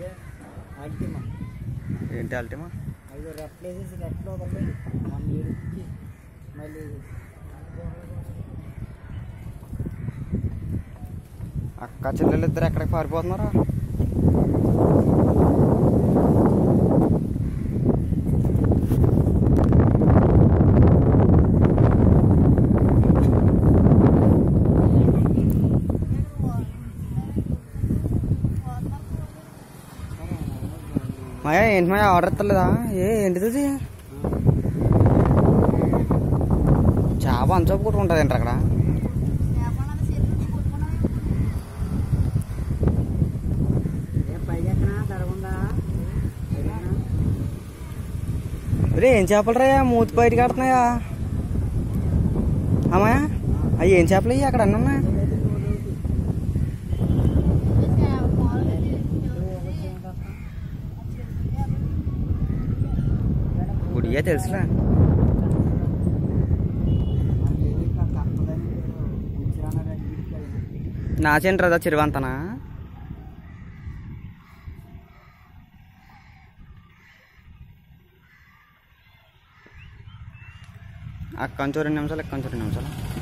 ఇదే అల్టిమా ఏంటి అల్టిమా అవి రెట్లు వేసేసి రెట్లు వదలలేదు మన ఏడుకి మళ్ళీ అక్క చెల్లెలు ఇద్దరు ఎక్కడికి పారిపోతున్నారా మాయా ఏంటి మాయా ఆర్డర్ ఎత్తలేదా ఏ ఏంటిది ఇది చేప అంచపు కొట్టుకుంటుంది ఏంటి అక్కడ ఏ పైకి ఎక్కనా జరగకుండా రే ఏం చేపలు రా మూతి బయట కడుతున్నాయా అమ్మాయా అవి ఏం చేపలు అయ్యి అక్కడ అన్నీ ఉన్నాయి గుడియా తెలుసులే నా సెంటర్ అదా చిరువంతనా అక్కంచో రెండు నిమిషాలు ఎక్కంచో రెండు నిమిషాలు